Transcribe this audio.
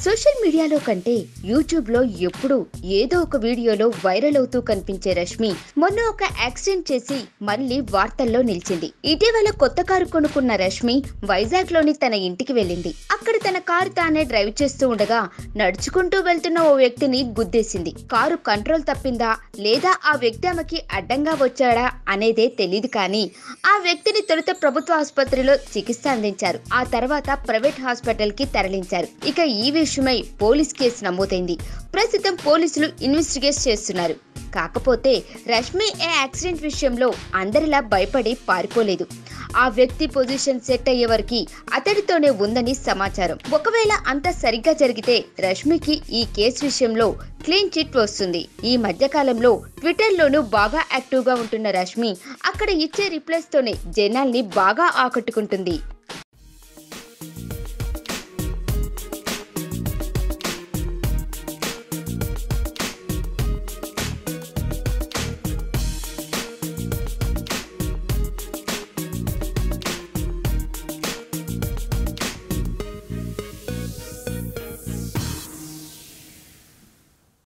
social మీడియాలో కంటే YouTube లో ఎప్పుడు ఏదో ఒక వీడియోలో వైరల్ అవుతూ కనిపించే రష్మి మొన్న ఒక యాక్సిడెంట్ చేసి మళ్ళీ వార్తల్లో నిలిచింది ఇటీవల కొత్త కారు కొనుక్కున్న రష్మి వైజాగ్ లోని తన ఇంటికి వెళ్ళింది అక్కడ తన కారు తానే డ్రైవ్ చేస్తూ ఉండగా నడుచుకుంటూ వెళ్తున్న ఓ వ్యక్తిని గుద్దేసింది కారు కంట్రోల్ తప్పిందా లేదా ఆ వ్యక్తి ఆమెకి అడ్డంగా వచ్చాడా అనేదే తెలియదు కానీ ఆ వ్యక్తిని తొలుత ప్రభుత్వ ఆసుపత్రిలో చికిత్స అందించారు ఆ తర్వాత ప్రైవేట్ హాస్పిటల్ కి తరలించారు ఇక ఈ విషయమై పోలీస్ కేసు నమోదైంది ప్రస్తుతం పోలీసులు ఇన్వెస్టిగేట్ చేస్తున్నారు కాకపోతే రష్మి ఏ యాక్సిడెంట్ విషయంలో అందరిలా భయపడి పారిపోలేదు ఆ వ్యక్తి పొజిషన్ సెట్ అయ్యే వరకు అతడితోనే ఉందని సమాచారం ఒకవేళ అంత సరిగ్గా జరిగితే రష్మికి ఈ కేసు విషయంలో క్లీన్ చిట్ వస్తుంది ఈ మధ్య కాలంలో ట్విట్టర్లోనూ బాగా యాక్టివ్గా ఉంటున్న రష్మి అక్కడ ఇచ్చే రిప్లైస్ తోనే జనాల్ని బాగా ఆకట్టుకుంటుంది